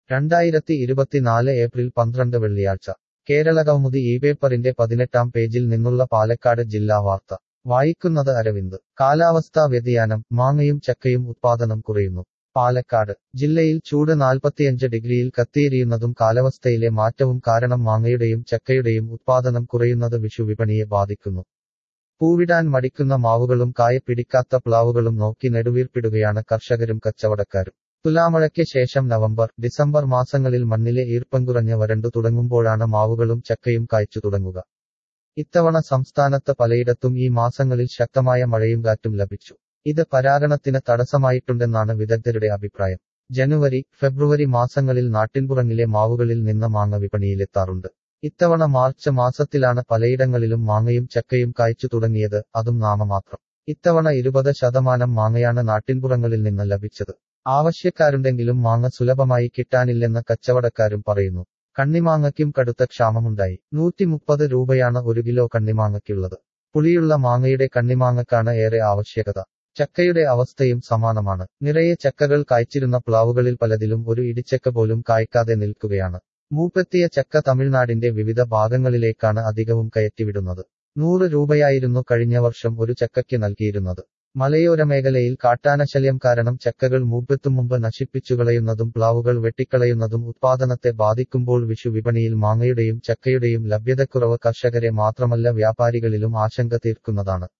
രണ്ടായിരത്തി ഇരുപത്തിനാല് ഏപ്രിൽ പന്ത്രണ്ട് വെള്ളിയാഴ്ച കേരളകൗമുദി ഈ പേപ്പറിന്റെ പതിനെട്ടാം പേജിൽ നിന്നുള്ള പാലക്കാട് ജില്ലാ വാർത്ത വായിക്കുന്നത് അരവിന്ദ് കാലാവസ്ഥാ വ്യതിയാനം മാങ്ങയും ചക്കയും ഉത്പാദനം കുറയുന്നു പാലക്കാട് ജില്ലയിൽ ചൂട് നാൽപ്പത്തിയഞ്ച് ഡിഗ്രിയിൽ കത്തിയെരിയുന്നതും കാലാവസ്ഥയിലെ മാറ്റവും കാരണം മാങ്ങയുടെയും ചക്കയുടെയും ഉത്പാദനം കുറയുന്നത് വിഷു വിപണിയെ ബാധിക്കുന്നു പൂവിടാൻ മടിക്കുന്ന മാവുകളും കായ പിടിക്കാത്ത പ്ലാവുകളും നോക്കി നെടുവീർപ്പിടുകയാണ് കർഷകരും കച്ചവടക്കാരും തുലാമഴയ്ക്ക് ശേഷം നവംബർ ഡിസംബർ മാസങ്ങളിൽ മണ്ണിലെ ഈർപ്പം കുറഞ്ഞ് വരണ്ടു തുടങ്ങുമ്പോഴാണ് മാവുകളും ചക്കയും കായ്ച്ചു തുടങ്ങുക ഇത്തവണ സംസ്ഥാനത്ത് പലയിടത്തും ഈ മാസങ്ങളിൽ ശക്തമായ മഴയും കാറ്റും ലഭിച്ചു ഇത് പരാഗണത്തിന് തടസ്സമായിട്ടുണ്ടെന്നാണ് വിദഗ്ധരുടെ അഭിപ്രായം ജനുവരി ഫെബ്രുവരി മാസങ്ങളിൽ നാട്ടിൻപുറങ്ങിലെ മാവുകളിൽ നിന്ന് മാങ്ങ വിപണിയിലെത്താറുണ്ട് ഇത്തവണ മാർച്ച് മാസത്തിലാണ് പലയിടങ്ങളിലും മാങ്ങയും ചക്കയും കായ്ച്ചു തുടങ്ങിയത് അതും നാമമാത്രം ഇത്തവണ ഇരുപത് ശതമാനം മാങ്ങയാണ് നാട്ടിൻപുറങ്ങളിൽ നിന്ന് ലഭിച്ചത് ആവശ്യക്കാരുണ്ടെങ്കിലും മാങ്ങ സുലഭമായി കിട്ടാനില്ലെന്ന് കച്ചവടക്കാരും പറയുന്നു കണ്ണിമാങ്ങയ്ക്കും കടുത്ത ക്ഷാമമുണ്ടായി നൂറ്റി മുപ്പത് രൂപയാണ് ഒരു കിലോ കണ്ണിമാങ്ങയ്ക്കുള്ളത് പുളിയുള്ള മാങ്ങയുടെ കണ്ണിമാങ്ങക്കാണ് ഏറെ ആവശ്യകത ചക്കയുടെ അവസ്ഥയും സമാനമാണ് നിറയെ ചക്കകൾ കായ്ച്ചിരുന്ന പ്ലാവുകളിൽ പലതിലും ഒരു ഇടിച്ചക്ക പോലും കായ്ക്കാതെ നിൽക്കുകയാണ് മൂപ്പെത്തിയ ചക്ക തമിഴ്നാടിന്റെ വിവിധ ഭാഗങ്ങളിലേക്കാണ് അധികവും കയറ്റിവിടുന്നത് നൂറ് രൂപയായിരുന്നു കഴിഞ്ഞ വർഷം ഒരു ചക്കയ്ക്ക് നൽകിയിരുന്നത് മലയോര മേഖലയിൽ കാട്ടാനശല്യം കാരണം ചക്കകൾ മൂപ്പെത്തും മുമ്പ് നശിപ്പിച്ചുകളയുന്നതും പ്ലാവുകൾ വെട്ടിക്കളയുന്നതും ഉത്പാദനത്തെ ബാധിക്കുമ്പോൾ വിഷു വിപണിയിൽ മാങ്ങയുടെയും ചക്കയുടെയും ലഭ്യതക്കുറവ് കർഷകരെ മാത്രമല്ല വ്യാപാരികളിലും ആശങ്ക തീർക്കുന്നതാണ്